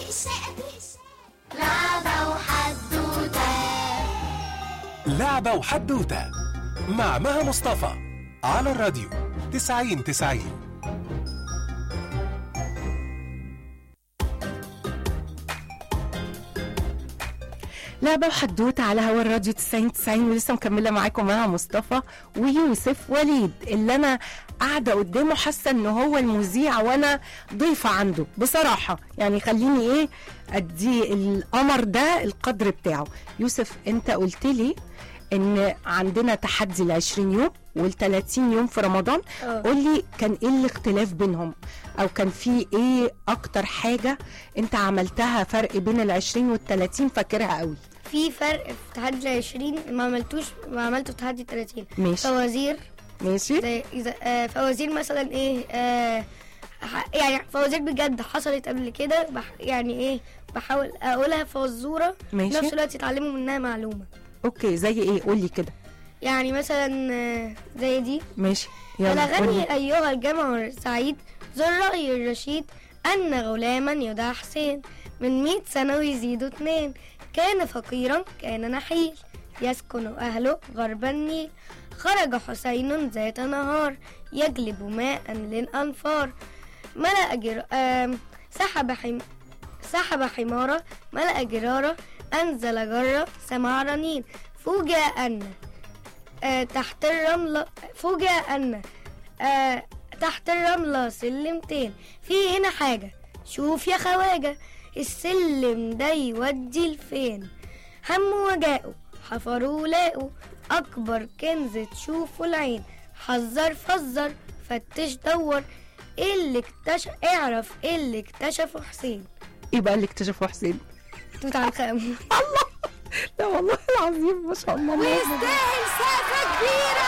لعبة وحدوتة لعبة وحدوتة مع مها مصطفى على الراديو 90 90 لعبة وحدوتة على هوا الراديو 90 90 ولسه مكملة معاكم مها مصطفى ويوسف وليد اللي أنا قاعدة قدامه حاسة إن هو المذيع وأنا ضيفة عنده بصراحة يعني خليني إيه أدي القمر ده القدر بتاعه يوسف أنت قلت لي إن عندنا تحدي ال 20 يوم وال 30 يوم في رمضان اه. قول لي كان إيه الاختلاف بينهم أو كان في إيه أكتر حاجة أنت عملتها فرق بين ال 20 وال 30 فاكرها قوي في فرق في تحدي ال 20 ما عملتوش ما عملته في تحدي 30 ماشي فوازير ماشي زي إذا آه فوازير مثلا ايه آه ح- يعني فوازير بجد حصلت قبل كده بح يعني ايه بحاول اقولها فزوره في ماشي. نفس الوقت يتعلموا منها معلومه اوكي زي ايه قول لي كده يعني مثلا آه، زي دي ماشي يلا قول بلغني لي أيها الجمع السعيد ذو الرأي الرشيد أن غلاما يدعى حسين من مئة سنة ويزيد اتنين كان فقيرا كان نحيل يسكن أهله غرب النيل خرج حسين ذات نهار يجلب ماء للأنفار ملأ جر... آم، سحب حم... سحب حمارة ملأ جرارة أنزل جرة سمع رنين فوجئ أن آه، تحت الرملة فوجئ أن آه، تحت الرملة سلمتين في هنا حاجة شوف يا خواجة السلم ده يودي لفين هم وجاءوا حفروا لاقوا أكبر كنز تشوفه العين حذر فزر فتش دور ايه اللي اكتشف اعرف ايه اللي اكتشفه حسين ايه بقى اللي اكتشفه حسين توت عنخ امون لا والله العظيم ما شاء الله ويستاهل سقفة كبيرة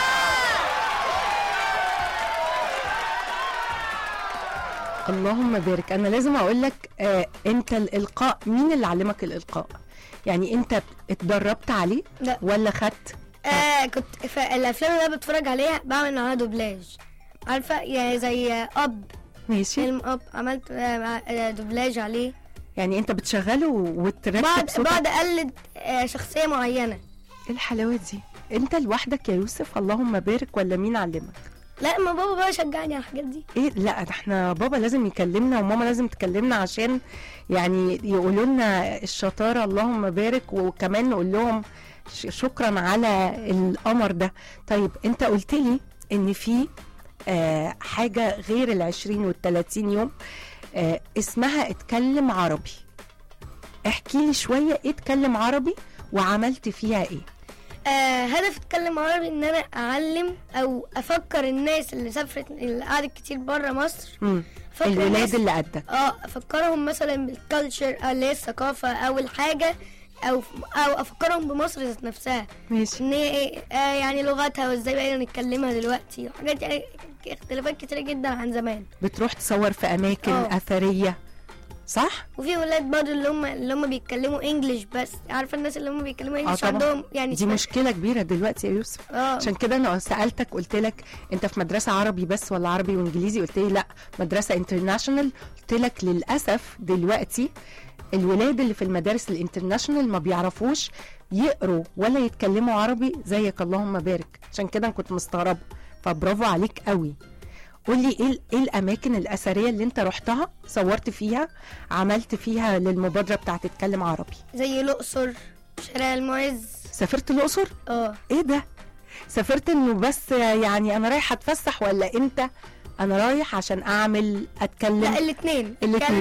اللهم بارك انا لازم اقول لك آه انت الالقاء مين اللي علمك الالقاء يعني انت اتدربت عليه لا. ولا خدت آه كنت في الافلام اللي انا بتفرج عليها بعمل عليها دوبلاج عارفه يعني زي اب ماشي فيلم اب عملت آه مع- آه دوبلاج عليه يعني انت بتشغله وتركب بعد صوتك بعد اقلد آه شخصيه معينه ايه الحلاوه دي انت لوحدك يا يوسف اللهم بارك ولا مين علمك لا ما بابا بقى شجعني على الحاجات دي ايه لا ده احنا بابا لازم يكلمنا وماما لازم تكلمنا عشان يعني يقولوا لنا الشطاره اللهم بارك وكمان نقول لهم ش- شكرا على القمر ده طيب انت قلت لي ان في آه حاجه غير ال 20 وال 30 يوم آه اسمها اتكلم عربي احكي لي شويه ايه اتكلم عربي وعملت فيها ايه آه هدف اتكلم عربي ان انا اعلم او افكر الناس اللي سافرت اللي قعدت كتير بره مصر مم. فاكرة الولاد الناس- اللي قدك اه افكرهم مثلا بالكالتشر اللي هي الثقافه او الحاجه او او افكرهم بمصر ذات نفسها ماشي ان هي ايه آه يعني لغتها وازاي بقينا نتكلمها دلوقتي وحاجات يعني اختلافات كتيره جدا عن زمان بتروح تصور في اماكن اه. اثريه صح وفي ولاد برضه اللي هم اللي هم بيتكلموا انجلش بس عارفه الناس اللي هم بيتكلموا انجلش طبعا. عندهم يعني دي شوية- مشكله كبيره دلوقتي يا يوسف اه عشان كده انا سالتك قلت لك انت في مدرسه عربي بس ولا عربي وانجليزي قلت لي لا مدرسه انترناشونال قلت لك للاسف دلوقتي الولاد اللي في المدارس الانترناشونال ما بيعرفوش يقروا ولا يتكلموا عربي زيك اللهم بارك عشان كده انا كنت مستغربه فبرافو عليك قوي قول لي ايه ايه الاماكن الاثريه اللي انت رحتها صورت فيها عملت فيها للمبادره بتاعت اتكلم عربي زي الاقصر شارع المعز سافرت الاقصر اه ايه ده سافرت انه بس يعني انا رايح اتفسح ولا انت انا رايح عشان اعمل اتكلم لا الاثنين الاتنين.